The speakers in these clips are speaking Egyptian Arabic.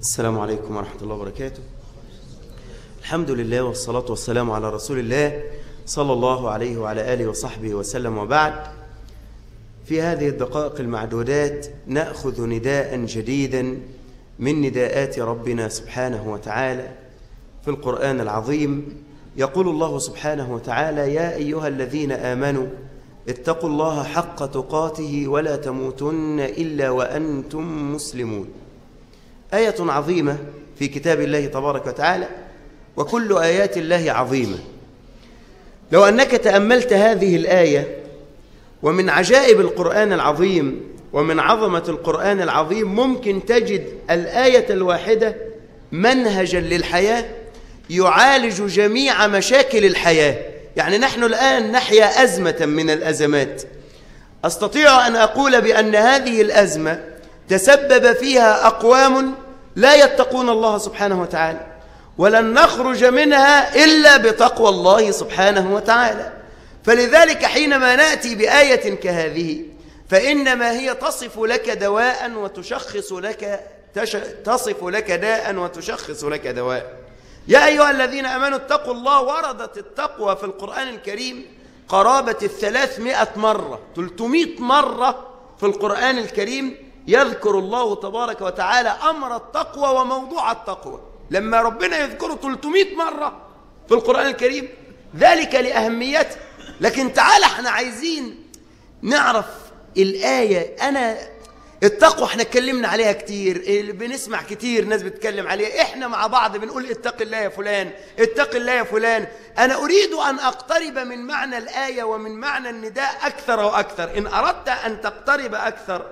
السلام عليكم ورحمة الله وبركاته الحمد لله والصلاة والسلام على رسول الله صلى الله عليه وعلى آله وصحبه وسلم وبعد في هذه الدقائق المعدودات نأخذ نداء جديدا من نداءات ربنا سبحانه وتعالى في القرآن العظيم يقول الله سبحانه وتعالى يا أيها الذين آمنوا اتقوا الله حق تقاته ولا تموتن إلا وأنتم مسلمون آية عظيمة في كتاب الله تبارك وتعالى وكل آيات الله عظيمة لو أنك تأملت هذه الآية ومن عجائب القرآن العظيم ومن عظمة القرآن العظيم ممكن تجد الآية الواحدة منهجا للحياة يعالج جميع مشاكل الحياة يعني نحن الآن نحيا أزمة من الأزمات أستطيع أن أقول بأن هذه الأزمة تسبب فيها أقوام لا يتقون الله سبحانه وتعالى ولن نخرج منها إلا بتقوى الله سبحانه وتعالى فلذلك حينما نأتي بآية كهذه فإنما هي تصف لك دواء وتشخص لك تش... تصف لك داء وتشخص لك دواء يا أيها الذين أمنوا اتقوا الله وردت التقوى في القرآن الكريم قرابة الثلاثمائة مرة تلتمائة مرة في القرآن الكريم يذكر الله تبارك وتعالى أمر التقوى وموضوع التقوى لما ربنا يذكره 300 مرة في القرآن الكريم ذلك لأهميته لكن تعالى احنا عايزين نعرف الآية أنا التقوى احنا اتكلمنا عليها كتير بنسمع كتير ناس بتتكلم عليها احنا مع بعض بنقول اتق الله يا فلان اتق الله يا فلان انا اريد ان اقترب من معنى الآية ومن معنى النداء اكثر واكثر ان اردت ان تقترب اكثر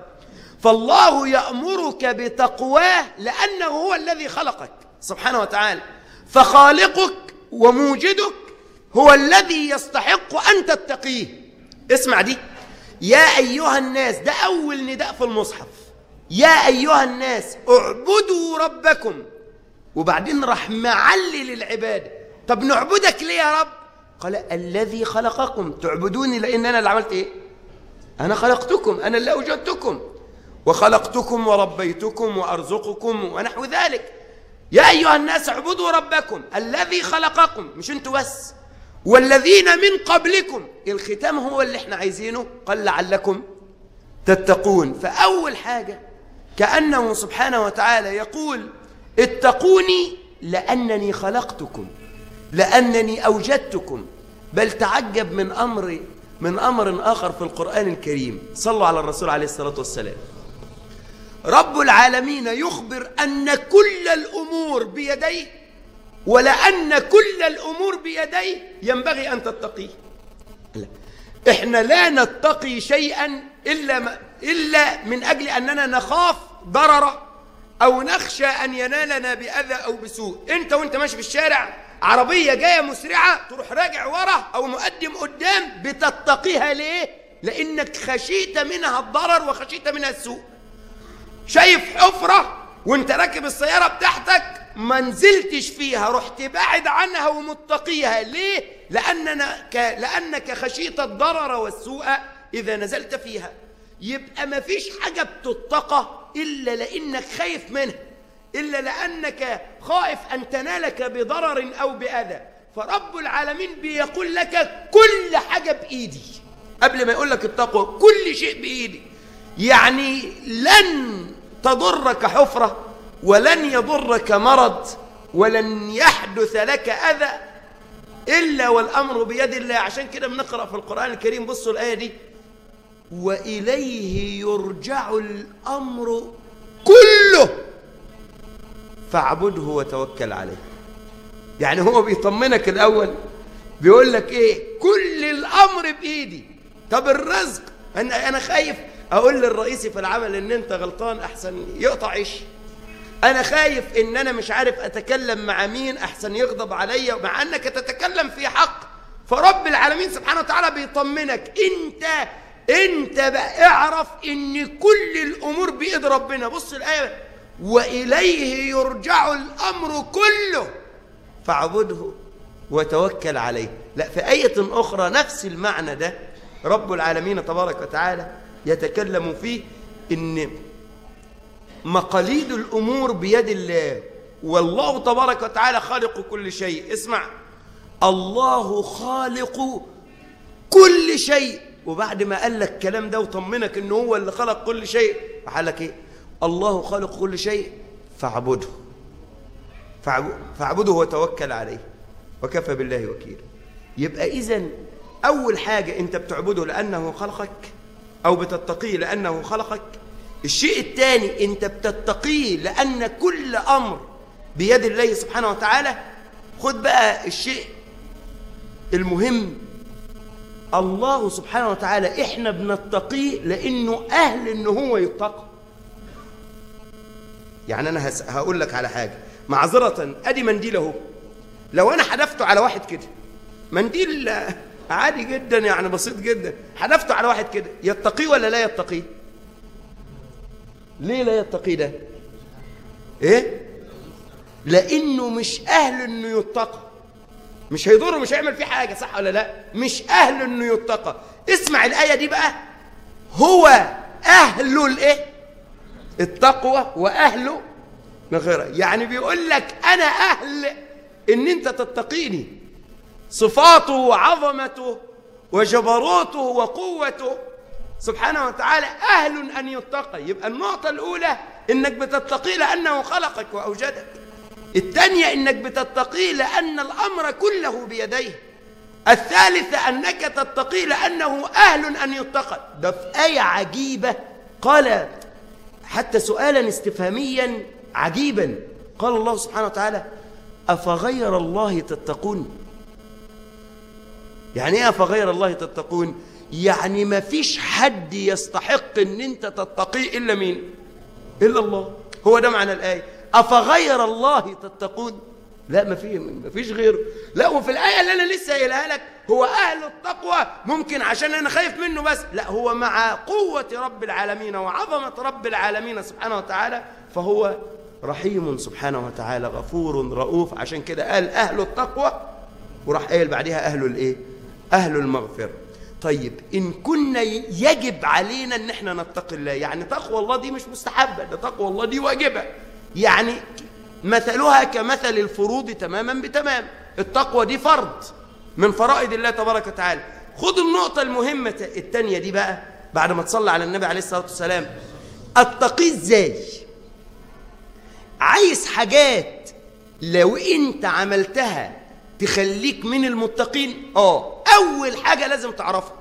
فالله يأمرك بتقواه لأنه هو الذي خلقك سبحانه وتعالى فخالقك وموجدك هو الذي يستحق أن تتقيه اسمع دي يا أيها الناس ده أول نداء في المصحف يا أيها الناس اعبدوا ربكم وبعدين راح معلل العبادة طب نعبدك ليه يا رب قال الذي خلقكم تعبدوني لأن أنا اللي عملت إيه أنا خلقتكم أنا اللي أوجدتكم وخلقتكم وربيتكم وأرزقكم ونحو ذلك يا أيها الناس اعبدوا ربكم الذي خلقكم مش انتوا بس والذين من قبلكم الختام هو اللي احنا عايزينه قال لعلكم تتقون فأول حاجة كأنه سبحانه وتعالى يقول اتقوني لأنني خلقتكم لأنني أوجدتكم بل تعجب من أمر من أمر آخر في القرآن الكريم صلوا على الرسول عليه الصلاة والسلام رب العالمين يخبر أن كل الأمور بيديه ولأن كل الأمور بيديه ينبغي أن تتقيه لا. إحنا لا نتقي شيئا إلا, ما إلا من أجل أننا نخاف ضرره أو نخشى أن ينالنا بأذى أو بسوء أنت وأنت ماشي في الشارع عربية جاية مسرعة تروح راجع ورا أو مقدم قدام بتتقيها ليه؟ لأنك خشيت منها الضرر وخشيت منها السوء شايف حفرة وانت راكب السيارة بتاعتك ما نزلتش فيها رحت بعد عنها ومتقيها ليه؟ لأننا ك... لأنك خشيت الضرر والسوء إذا نزلت فيها يبقى ما فيش حاجة بتتقى إلا لأنك خايف منها إلا لأنك خائف أن تنالك بضرر أو بأذى فرب العالمين بيقول لك كل حاجة بإيدي قبل ما يقول لك التقوى كل شيء بإيدي يعني لن تضرك حفرة ولن يضرك مرض ولن يحدث لك أذى إلا والأمر بيد الله عشان كده بنقرأ في القرآن الكريم بصوا الآية دي وإليه يرجع الأمر كله فاعبده وتوكل عليه يعني هو بيطمنك الأول بيقول لك إيه كل الأمر بإيدي طب الرزق أنا, أنا خايف أقول للرئيسي في العمل إن أنت غلطان أحسن يقطع عيش أنا خايف إن أنا مش عارف أتكلم مع مين أحسن يغضب عليا مع أنك تتكلم في حق فرب العالمين سبحانه وتعالى بيطمنك أنت أنت بقى اعرف إن كل الأمور بإيد ربنا بص الآية وإليه يرجع الأمر كله فاعبده وتوكل عليه لا في آية أخرى نفس المعنى ده رب العالمين تبارك وتعالى يتكلم فيه إن مقاليد الأمور بيد الله والله تبارك وتعالى خالق كل شيء اسمع الله خالق كل شيء وبعد ما قال لك الكلام ده وطمنك انه هو اللي خلق كل شيء قال لك ايه الله خالق كل شيء فاعبده فاعبده وتوكل عليه وكفى بالله وكيلا يبقى اذا اول حاجه انت بتعبده لانه خلقك او بتتقيه لانه خلقك الشيء الثاني انت بتتقيه لان كل امر بيد الله سبحانه وتعالى خد بقى الشيء المهم الله سبحانه وتعالى احنا بنتقيه لانه اهل ان هو يتقى يعني انا هقول لك على حاجه معذره ادي منديل اهو لو انا حدفته على واحد كده منديل عادي جدا يعني بسيط جدا حدفته على واحد كده يتقيه ولا لا يتقيه ليه لا يتقيه ده ايه لانه مش اهل انه يتقى مش هيضره مش هيعمل فيه حاجه صح ولا لا مش اهل انه يتقى اسمع الايه دي بقى هو اهل الايه التقوى واهله مغيره يعني بيقول لك انا اهل ان انت تتقيني صفاته وعظمته وجبروته وقوته سبحانه وتعالى اهل ان يتقى يبقى النقطه الاولى انك بتتقي لانه خلقك واوجدك الثانيه انك بتتقي لان الامر كله بيديه الثالثه انك تتقي لانه اهل ان يتقى ده في ايه عجيبه قال حتى سؤالا استفهاميا عجيبا قال الله سبحانه وتعالى أفغير الله تتقون يعني ايه أفغير الله تتقون يعني ما فيش حد يستحق ان انت تتقيه إلا مين إلا الله هو ده معنى الآية أفغير الله تتقون لا ما في ما فيش غيره لا وفي الآية اللي أنا لسه قايلها لك هو أهل التقوى ممكن عشان أنا خايف منه بس لا هو مع قوة رب العالمين وعظمة رب العالمين سبحانه وتعالى فهو رحيم سبحانه وتعالى غفور رؤوف عشان كده قال أهل التقوى وراح قايل بعدها أهل الإيه أهل المغفرة طيب إن كنا يجب علينا إن احنا نتقي الله يعني تقوى الله دي مش مستحبة ده تقوى الله دي واجبة يعني مثلها كمثل الفروض تماما بتمام التقوى دي فرض من فرائض الله تبارك وتعالى خد النقطة المهمة الثانية دي بقى بعد ما تصلى على النبي عليه الصلاة والسلام اتقي ازاي عايز حاجات لو انت عملتها تخليك من المتقين اه اول حاجة لازم تعرفها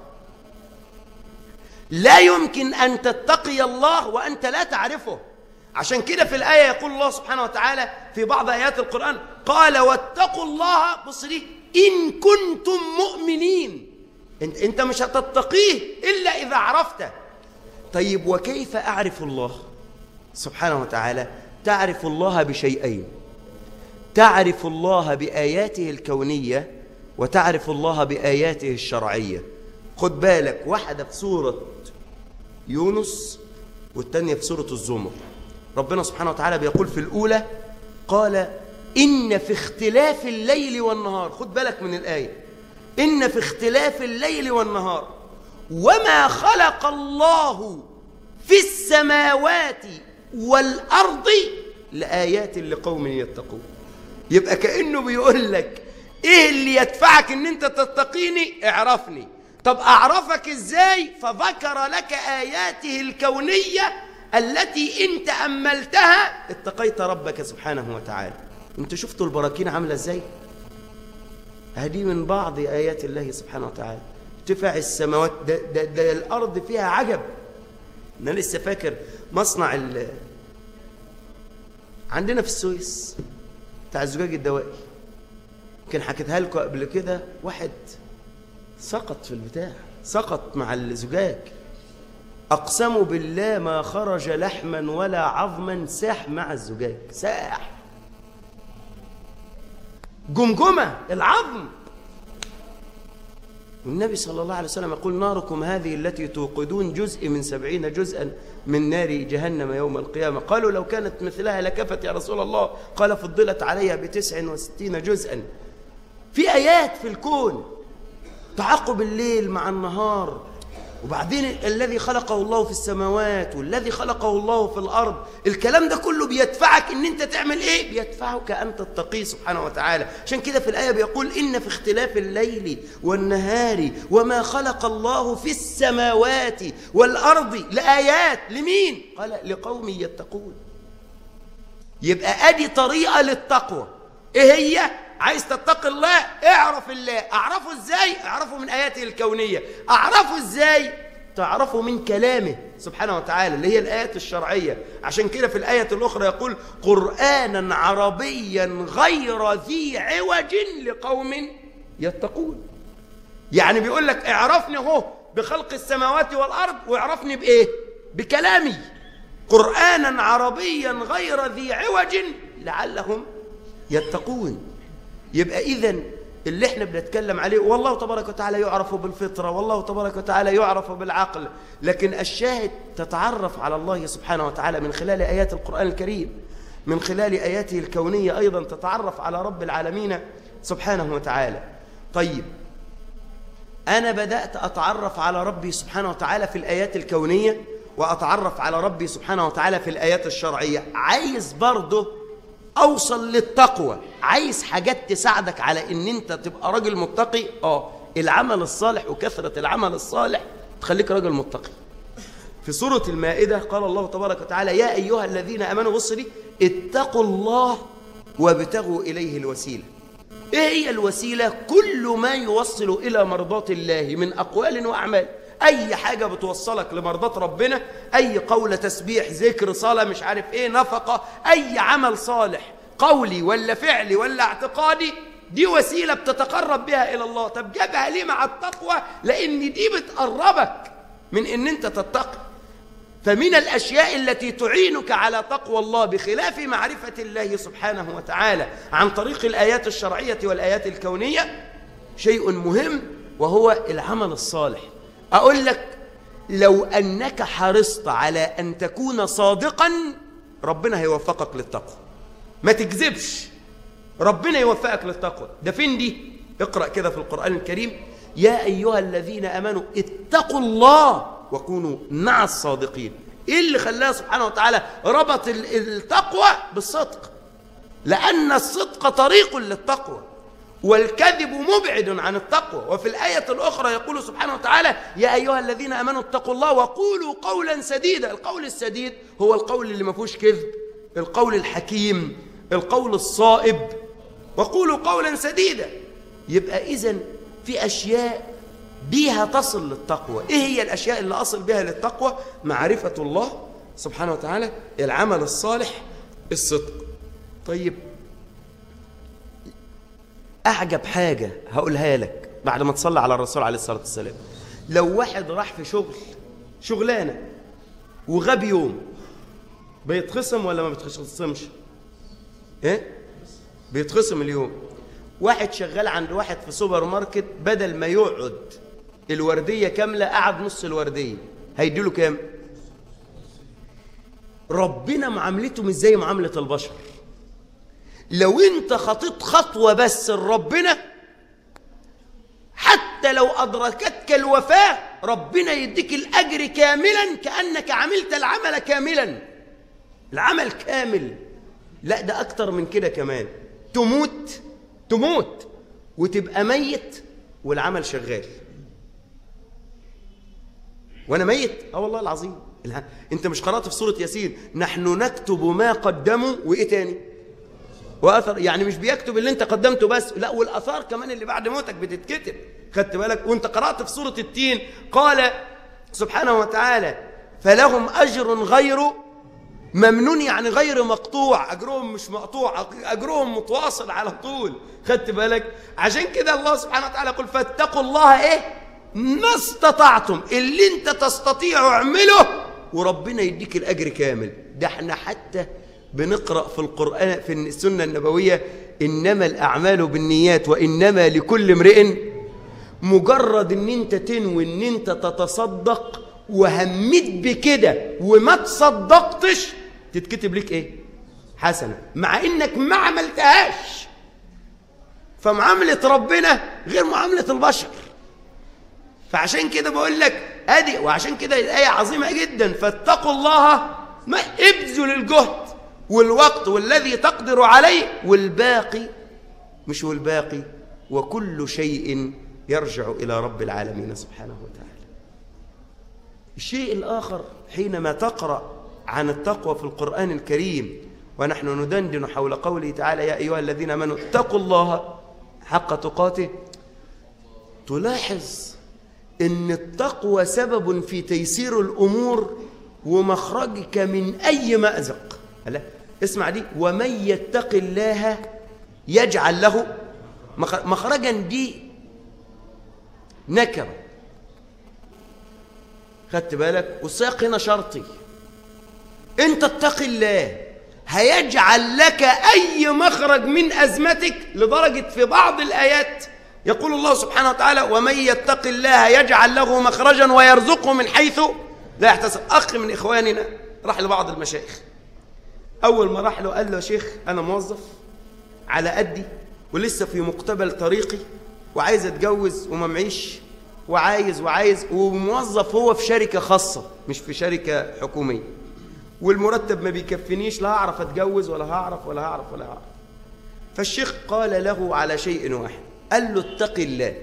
لا يمكن ان تتقي الله وانت لا تعرفه عشان كده في الآية يقول الله سبحانه وتعالى في بعض آيات القرآن قال واتقوا الله بص دي إن كنتم مؤمنين انت, انت مش هتتقيه إلا إذا عرفته طيب وكيف أعرف الله سبحانه وتعالى تعرف الله بشيئين تعرف الله بآياته الكونية وتعرف الله بآياته الشرعية خد بالك واحدة في سورة يونس والتانية في سورة الزمر ربنا سبحانه وتعالى بيقول في الأولى قال إن في اختلاف الليل والنهار خد بالك من الآية إن في اختلاف الليل والنهار وما خلق الله في السماوات والأرض لآيات لقوم يتقون يبقى كأنه بيقول لك إيه اللي يدفعك إن أنت تتقيني اعرفني طب أعرفك إزاي فذكر لك آياته الكونية التي إن تأملتها اتقيت ربك سبحانه وتعالى انت شفتوا البراكين عاملة ازاي هذه من بعض آيات الله سبحانه وتعالى ارتفاع السماوات ده, ده, ده الأرض فيها عجب أنا لسه فاكر مصنع ال عندنا في السويس بتاع الزجاج الدوائي يمكن حكيتها لكم قبل كده واحد سقط في البتاع سقط مع الزجاج أقسموا بالله ما خرج لحما ولا عظما ساح مع الزجاج ساح جمجمة العظم والنبي صلى الله عليه وسلم يقول ناركم هذه التي توقدون جزء من سبعين جزءا من نار جهنم يوم القيامة قالوا لو كانت مثلها لكفت يا رسول الله قال فضلت عليها بتسع وستين جزءا في آيات في الكون تعقب الليل مع النهار وبعدين الذي خلقه الله في السماوات والذي خلقه الله في الأرض الكلام ده كله بيدفعك ان انت تعمل ايه بيدفعك ان تتقيه سبحانه وتعالى عشان كده في الآية بيقول إن في اختلاف الليل والنهار وما خلق الله في السماوات والأرض لآيات لمين قال لقوم يتقون يبقى ادي طريقة للتقوى ايه هي عايز تتقي الله اعرف الله اعرفه ازاي اعرفه من اياته الكونية اعرفه ازاي تعرفه من كلامه سبحانه وتعالى اللي هي الآيات الشرعية عشان كده في الآية الأخرى يقول قرآنا عربيا غير ذي عوج لقوم يتقون يعني بيقول لك اعرفني اهو بخلق السماوات والأرض واعرفني بإيه بكلامي قرآنا عربيا غير ذي عوج لعلهم يتقون يبقى إذن اللي احنا بنتكلم عليه والله تبارك وتعالى يعرف بالفطرة والله تبارك وتعالى يعرف بالعقل لكن الشاهد تتعرف على الله سبحانه وتعالى من خلال آيات القرآن الكريم من خلال آياته الكونية أيضا تتعرف على رب العالمين سبحانه وتعالى طيب أنا بدأت أتعرف على ربي سبحانه وتعالى في الآيات الكونية وأتعرف على ربي سبحانه وتعالى في الآيات الشرعية عايز برضه أوصل للتقوى عايز حاجات تساعدك على أن أنت تبقى راجل متقي آه العمل الصالح وكثرة العمل الصالح تخليك راجل متقي في سورة المائدة قال الله تبارك وتعالى يا أيها الذين أمنوا بص دي اتقوا الله وابتغوا إليه الوسيلة إيه هي الوسيلة؟ كل ما يوصل إلى مرضاة الله من أقوال وأعمال أي حاجة بتوصلك لمرضاة ربنا أي قول تسبيح ذكر صلاة مش عارف إيه نفقة أي عمل صالح قولي ولا فعلي ولا اعتقادي دي وسيلة بتتقرب بها إلى الله طب جابها ليه مع التقوى لأن دي بتقربك من أن أنت تتقي فمن الأشياء التي تعينك على تقوى الله بخلاف معرفة الله سبحانه وتعالى عن طريق الآيات الشرعية والآيات الكونية شيء مهم وهو العمل الصالح أقول لك لو أنك حرصت على أن تكون صادقا ربنا هيوفقك للتقوى ما تكذبش ربنا يوفقك للتقوى ده فين دي اقرأ كده في القرآن الكريم يا أيها الذين أمنوا اتقوا الله وكونوا مع الصادقين إيه اللي خلاه سبحانه وتعالى ربط التقوى بالصدق لأن الصدق طريق للتقوى والكذب مبعد عن التقوى وفي الآية الأخرى يقول سبحانه وتعالى يا أيها الذين أمنوا اتقوا الله وقولوا قولا سديدا القول السديد هو القول اللي ما فيهوش كذب القول الحكيم القول الصائب وقولوا قولا سديدا يبقى إذن في أشياء بيها تصل للتقوى إيه هي الأشياء اللي أصل بها للتقوى معرفة الله سبحانه وتعالى العمل الصالح الصدق طيب أعجب حاجة هقولها لك بعد ما تصلي على الرسول عليه الصلاة والسلام لو واحد راح في شغل شغلانة وغاب يوم بيتخصم ولا ما بيتخصمش ايه بيتخصم اليوم واحد شغال عند واحد في سوبر ماركت بدل ما يقعد الوردية كاملة قعد نص الوردية هيديله كام ربنا معاملته مش زي معاملة البشر لو انت خطيت خطوة بس لربنا حتى لو أدركتك الوفاة ربنا يديك الأجر كاملا كأنك عملت العمل كاملا العمل كامل لا ده أكتر من كده كمان تموت تموت وتبقى ميت والعمل شغال وانا ميت اه والله العظيم انت مش قرات في سوره ياسين نحن نكتب ما قدموا وايه تاني واثر يعني مش بيكتب اللي انت قدمته بس لا والاثار كمان اللي بعد موتك بتتكتب خدت بالك وانت قرات في سوره التين قال سبحانه وتعالى فلهم اجر غير ممنون يعني غير مقطوع أجرهم مش مقطوع أجرهم متواصل على طول خدت بالك عشان كده الله سبحانه وتعالى يقول فاتقوا الله إيه ما استطعتم اللي انت تستطيع اعمله وربنا يديك الأجر كامل ده احنا حتى بنقرأ في القرآن في السنة النبوية إنما الأعمال بالنيات وإنما لكل امرئ مجرد ان انت تنوي ان انت تتصدق وهمت بكده وما تصدقتش تتكتب لك ايه حسنة مع انك ما عملتهاش فمعاملة ربنا غير معاملة البشر فعشان كده بقول لك ادي وعشان كده الايه عظيمه جدا فاتقوا الله ما ابذل الجهد والوقت والذي تقدر عليه والباقي مش والباقي وكل شيء يرجع الى رب العالمين سبحانه وتعالى الشيء الاخر حينما تقرا عن التقوى في القران الكريم ونحن ندندن حول قوله تعالى يا ايها الذين امنوا اتقوا الله حق تقاته تلاحظ ان التقوى سبب في تيسير الامور ومخرجك من اي مازق لا اسمع دي ومن يتق الله يجعل له مخرجا دي نكره خدت بالك والسياق هنا شرطي انت اتق الله هيجعل لك اي مخرج من ازمتك لدرجه في بعض الايات يقول الله سبحانه وتعالى ومن يتق الله يجعل له مخرجا ويرزقه من حيث لا يحتسب اخ من اخواننا راح لبعض المشايخ اول ما راح له قال له يا شيخ انا موظف على قدي ولسه في مقتبل طريقي وعايز اتجوز وما معيش وعايز وعايز وموظف هو في شركه خاصه مش في شركه حكوميه والمرتب ما بيكفينيش لا هعرف اتجوز ولا هعرف ولا هعرف ولا هعرف فالشيخ قال له على شيء واحد قال له اتق الله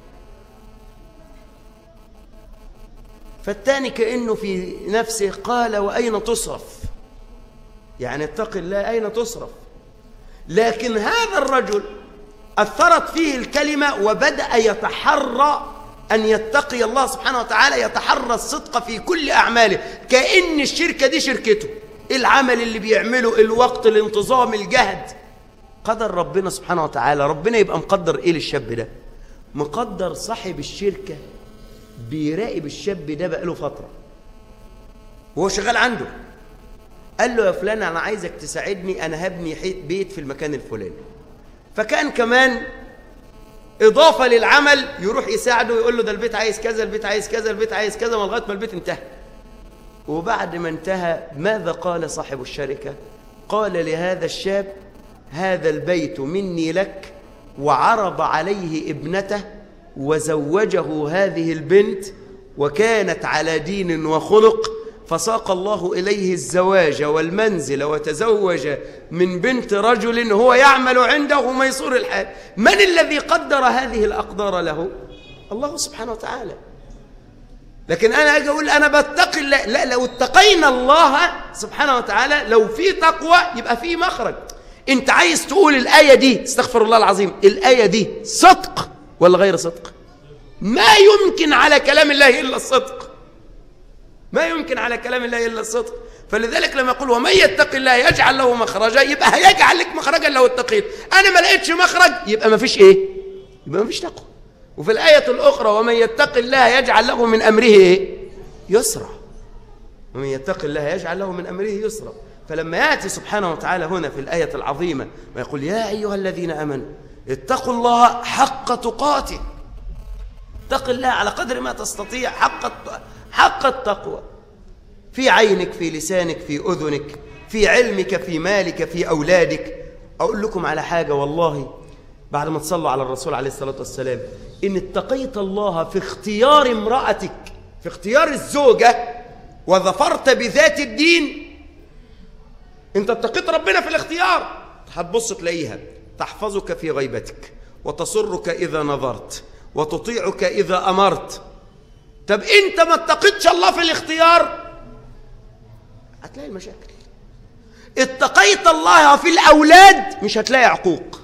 فالتاني كأنه في نفسه قال وأين تصرف يعني اتق الله أين تصرف لكن هذا الرجل أثرت فيه الكلمة وبدأ يتحرى أن يتقي الله سبحانه وتعالى يتحرى الصدق في كل أعماله كأن الشركة دي شركته العمل اللي بيعمله الوقت الانتظام الجهد قدر ربنا سبحانه وتعالى ربنا يبقى مقدر ايه للشاب ده مقدر صاحب الشركة بيراقب الشاب ده بقاله فترة وهو شغال عنده قال له يا فلان انا عايزك تساعدني انا هبني بيت في المكان الفلاني فكان كمان اضافه للعمل يروح يساعده ويقول له ده البيت عايز كذا البيت عايز كذا البيت عايز كذا لغايه ما البيت انتهى وبعد ما انتهى ماذا قال صاحب الشركه قال لهذا الشاب هذا البيت مني لك وعرض عليه ابنته وزوجه هذه البنت وكانت على دين وخلق فساق الله إليه الزواج والمنزل وتزوج من بنت رجل هو يعمل عنده ميسور الحال من الذي قدر هذه الأقدار له الله سبحانه وتعالى لكن أنا أجي أقول أنا بتقي الله لا لو اتقينا الله سبحانه وتعالى لو في تقوى يبقى في مخرج انت عايز تقول الآية دي استغفر الله العظيم الآية دي صدق ولا غير صدق ما يمكن على كلام الله إلا الصدق ما يمكن على كلام الله إلا الصدق فلذلك لما يقول ومن يتق الله يجعل له مخرجا يبقى هيجعل لك مخرجا لو اتقيت انا ما لقيتش مخرج يبقى ما فيش ايه يبقى ما فيش تقوى وفي الآية الأخرى ومن يتق الله يجعل له من أمره ايه يسرا ومن يتق الله يجعل له من أمره يسرا فلما يأتي سبحانه وتعالى هنا في الآية العظيمة ويقول يا أيها الذين أمنوا اتقوا الله حق تقاته اتق الله على قدر ما تستطيع حق حق التقوى في عينك في لسانك في أذنك في علمك في مالك في أولادك أقول لكم على حاجة والله بعد ما تصلوا على الرسول عليه الصلاة والسلام إن اتقيت الله في اختيار امرأتك في اختيار الزوجة وظفرت بذات الدين انت اتقيت ربنا في الاختيار هتبص تلاقيها تحفظك في غيبتك وتصرك إذا نظرت وتطيعك إذا أمرت طب انت ما اتقيتش الله في الاختيار هتلاقي المشاكل اتقيت الله في الأولاد مش هتلاقي عقوق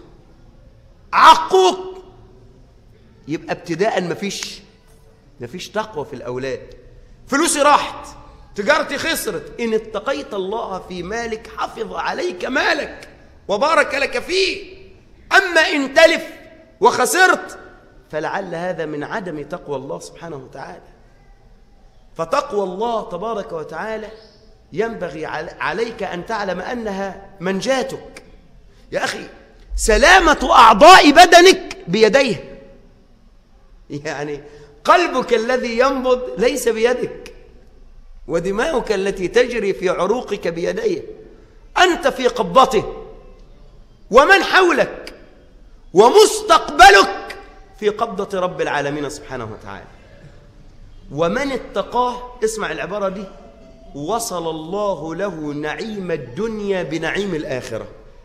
عقوق يبقى ابتداء مفيش مفيش تقوى في الأولاد فلوسي راحت تجارتي خسرت إن اتقيت الله في مالك حفظ عليك مالك وبارك لك فيه أما إن تلف وخسرت فلعل هذا من عدم تقوى الله سبحانه وتعالى فتقوى الله تبارك وتعالى ينبغي عليك أن تعلم أنها منجاتك يا أخي سلامة أعضاء بدنك بيديه يعني قلبك الذي ينبض ليس بيدك ودماؤك التي تجري في عروقك بيديه أنت في قبضته ومن حولك ومستقبلك في قبضة رب العالمين سبحانه وتعالى ومن اتقاه اسمع العبارة دي وصل الله له نعيم الدنيا بنعيم الآخرة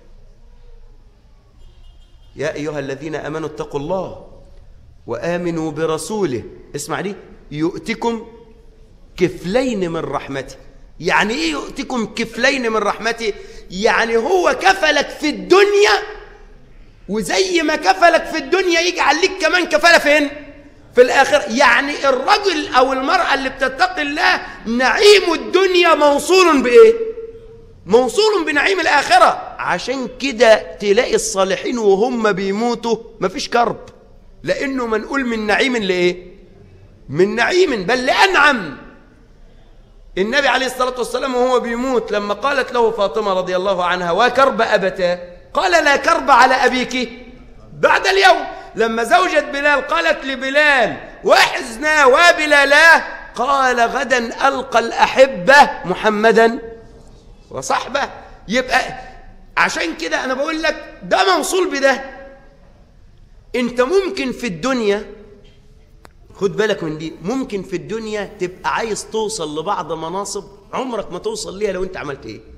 يا أيها الذين أمنوا اتقوا الله وآمنوا برسوله اسمع دي يؤتكم كفلين من رحمته يعني ايه يؤتكم كفلين من رحمته يعني هو كفلك في الدنيا وزي ما كفلك في الدنيا يجعل لك كمان كفالة فين في الآخر يعني الرجل أو المرأة اللي بتتقي الله نعيم الدنيا موصول بإيه موصول بنعيم الآخرة عشان كده تلاقي الصالحين وهم بيموتوا مفيش كرب لأنه منقول من نعيم لإيه من نعيم بل لأنعم النبي عليه الصلاة والسلام وهو بيموت لما قالت له فاطمة رضي الله عنها وكرب أبتا قال لا كرب على أبيك بعد اليوم لما زوجة بلال قالت لبلال وحزنا وبلالا قال غدا ألقى الأحبة محمدا وصحبه يبقى عشان كده أنا بقول لك ده موصول بده أنت ممكن في الدنيا خد بالك من دي ممكن في الدنيا تبقى عايز توصل لبعض مناصب عمرك ما توصل ليها لو انت عملت ايه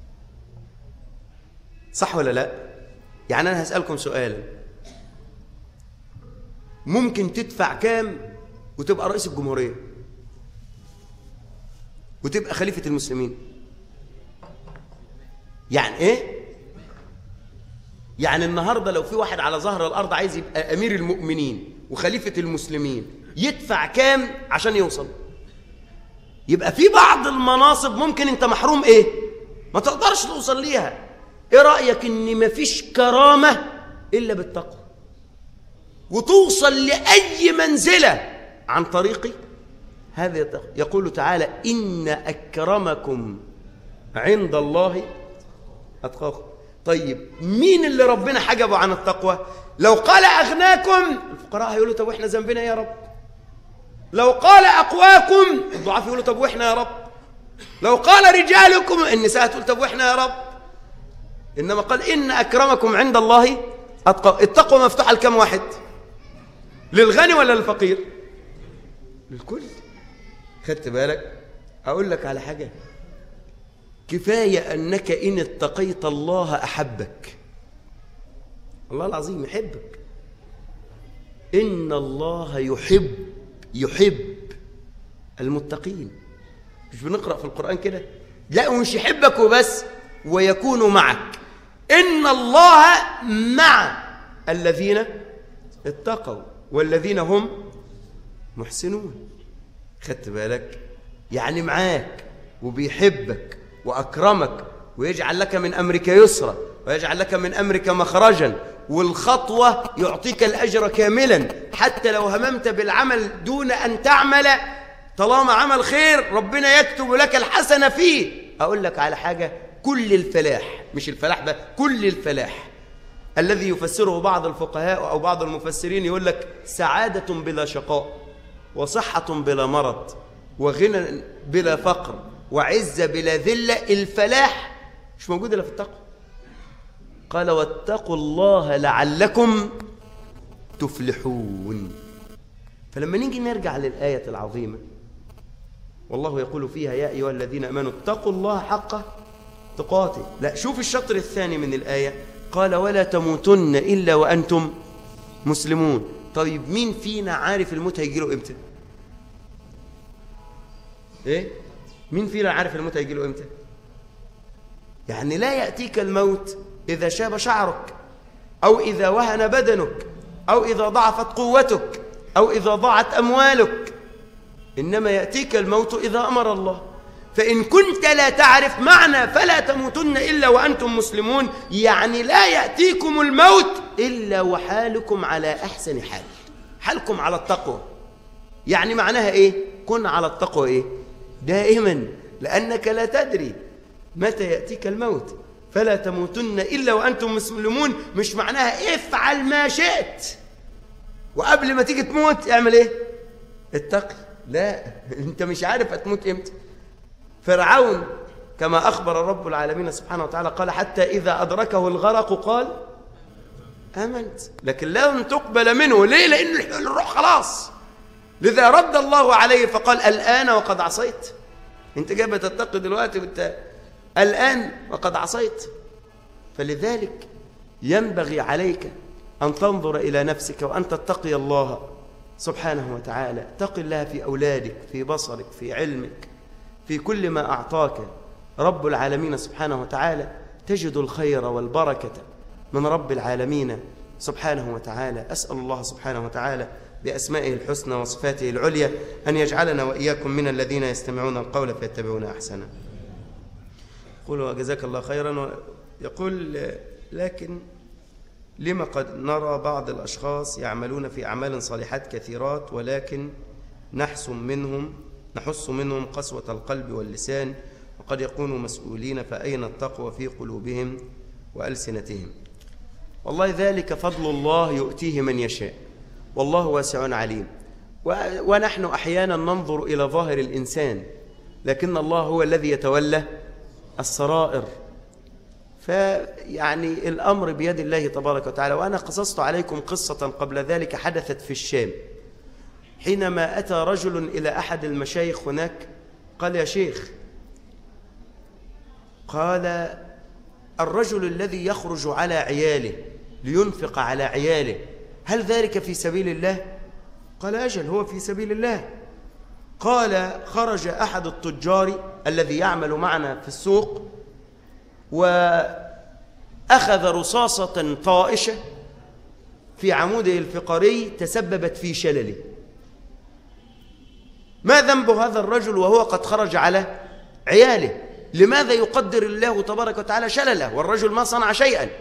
صح ولا لا يعني انا هسألكم سؤالا ممكن تدفع كام وتبقى رئيس الجمهورية وتبقى خليفة المسلمين يعني ايه يعني النهاردة لو في واحد على ظهر الأرض عايز يبقى أمير المؤمنين وخليفة المسلمين يدفع كام عشان يوصل يبقى في بعض المناصب ممكن انت محروم ايه ما تقدرش توصل ليها ايه رأيك ان مفيش كرامة الا بالتقوى وتوصل لأي منزلة عن طريق هذا التقوى يقول تعالى إن أكرمكم عند الله أتقاكم طيب مين اللي ربنا حجبه عن التقوى لو قال أغناكم الفقراء هيقولوا طب وإحنا ذنبنا يا رب لو قال أقواكم الضعاف يقولوا طب وإحنا يا رب لو قال رجالكم النساء تقول طب وإحنا يا رب إنما قال إن أكرمكم عند الله أتقى التقوى مفتوحة لكم واحد للغني ولا للفقير للكل خدت بالك أقول لك على حاجة كفاية أنك إن اتقيت الله أحبك الله العظيم يحبك إن الله يحب يحب المتقين مش بنقرأ في القرآن كده لا ومش يحبك وبس ويكون معك إن الله مع الذين اتقوا والذين هم محسنون خدت بالك يعني معاك وبيحبك وأكرمك ويجعل لك من أمرك يسرا ويجعل لك من أمرك مخرجا والخطوة يعطيك الأجر كاملا حتى لو هممت بالعمل دون أن تعمل طالما عمل خير ربنا يكتب لك الحسنة فيه أقول لك على حاجة كل الفلاح مش الفلاح بقى كل الفلاح الذي يفسره بعض الفقهاء أو بعض المفسرين يقول لك سعادة بلا شقاء وصحة بلا مرض وغنى بلا فقر وعزة بلا ذلة الفلاح مش موجود إلا في التقوى قال واتقوا الله لعلكم تفلحون فلما نيجي نرجع للآية العظيمة والله يقول فيها يا أيها الذين أمنوا اتقوا الله حق تقاته لا شوف الشطر الثاني من الآية قال ولا تموتن إلا وأنتم مسلمون طيب مين فينا عارف الموت هيجيله إمتى إيه مين فينا عارف الموت هيجيله إمتى يعني لا يأتيك الموت إذا شاب شعرك أو إذا وهن بدنك أو إذا ضعفت قوتك أو إذا ضاعت أموالك إنما يأتيك الموت إذا أمر الله فإن كنت لا تعرف معنى فلا تموتن إلا وأنتم مسلمون يعني لا يأتيكم الموت إلا وحالكم على أحسن حال حالكم على التقوى يعني معناها إيه كن على التقوى إيه دائما لأنك لا تدري متى يأتيك الموت فلا تموتن إلا وأنتم مسلمون مش معناها افعل ما شئت وقبل ما تيجي تموت اعمل ايه اتقي لا انت مش عارف هتموت امتى فرعون كما أخبر رب العالمين سبحانه وتعالى قال حتى إذا أدركه الغرق قال آمنت لكن لن تقبل منه ليه لأن الروح خلاص لذا رد الله عليه فقال الآن وقد عصيت انت جاي بتتقي دلوقتي وانت الآن وقد عصيت فلذلك ينبغي عليك أن تنظر إلى نفسك وأن تتقي الله سبحانه وتعالى اتق الله في أولادك في بصرك في علمك في كل ما أعطاك رب العالمين سبحانه وتعالى تجد الخير والبركة من رب العالمين سبحانه وتعالى أسأل الله سبحانه وتعالى بأسمائه الحسنى وصفاته العليا أن يجعلنا وإياكم من الذين يستمعون القول فيتبعون أحسنه يقول جزاك الله خيرا يقول لكن لما قد نرى بعض الأشخاص يعملون في أعمال صالحات كثيرات ولكن نحس منهم نحس منهم قسوة القلب واللسان وقد يكونوا مسؤولين فأين التقوى في قلوبهم وألسنتهم والله ذلك فضل الله يؤتيه من يشاء والله واسع عليم ونحن أحيانا ننظر إلى ظاهر الإنسان لكن الله هو الذي يتولى السرائر فيعني الأمر بيد الله تبارك وتعالى وأنا قصصت عليكم قصة قبل ذلك حدثت في الشام حينما أتى رجل إلى أحد المشايخ هناك قال يا شيخ قال الرجل الذي يخرج على عياله لينفق على عياله هل ذلك في سبيل الله قال أجل هو في سبيل الله قال خرج أحد التجار الذي يعمل معنا في السوق وأخذ رصاصة طائشة في عموده الفقري تسببت في شلله ما ذنب هذا الرجل وهو قد خرج على عياله لماذا يقدر الله تبارك وتعالى شلله والرجل ما صنع شيئا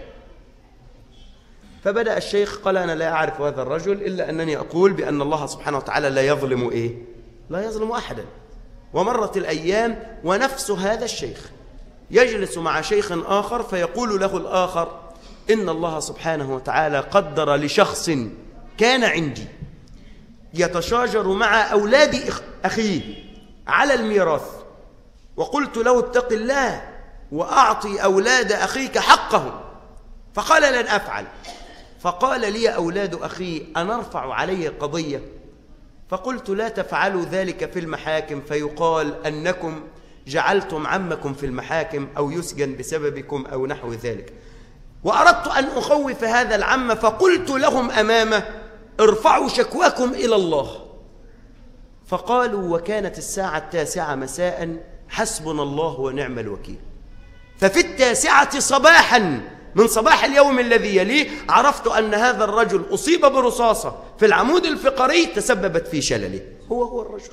فبدأ الشيخ قال أنا لا أعرف هذا الرجل إلا أنني أقول بأن الله سبحانه وتعالى لا يظلم إيه لا يظلم أحدا ومرت الأيام ونفس هذا الشيخ يجلس مع شيخ آخر فيقول له الآخر إن الله سبحانه وتعالى قدر لشخص كان عندي يتشاجر مع أولاد أخيه على الميراث وقلت له اتق الله وأعطي أولاد أخيك حقهم فقال لن أفعل فقال لي أولاد أخي أنرفع علي قضية فقلت لا تفعلوا ذلك في المحاكم فيقال أنكم جعلتم عمكم في المحاكم أو يسجن بسببكم أو نحو ذلك وأردت أن أخوف هذا العم فقلت لهم أمامه ارفعوا شكواكم إلى الله فقالوا وكانت الساعة التاسعة مساء حسبنا الله ونعم الوكيل ففي التاسعة صباحا من صباح اليوم الذي يليه عرفت أن هذا الرجل أصيب برصاصة في العمود الفقري تسببت في شلله هو هو الرجل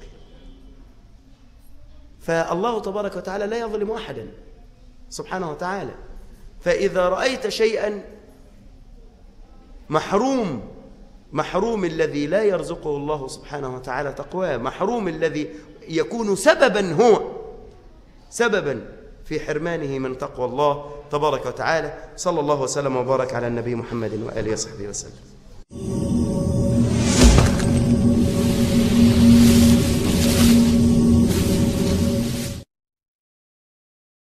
فالله تبارك وتعالى لا يظلم أحدا سبحانه وتعالى فإذا رأيت شيئا محروم محروم الذي لا يرزقه الله سبحانه وتعالى تقواه محروم الذي يكون سببا هو سببا في حرمانه من تقوى الله تبارك وتعالى صلى الله وسلم وبارك على النبي محمد وآله وصحبه وسلم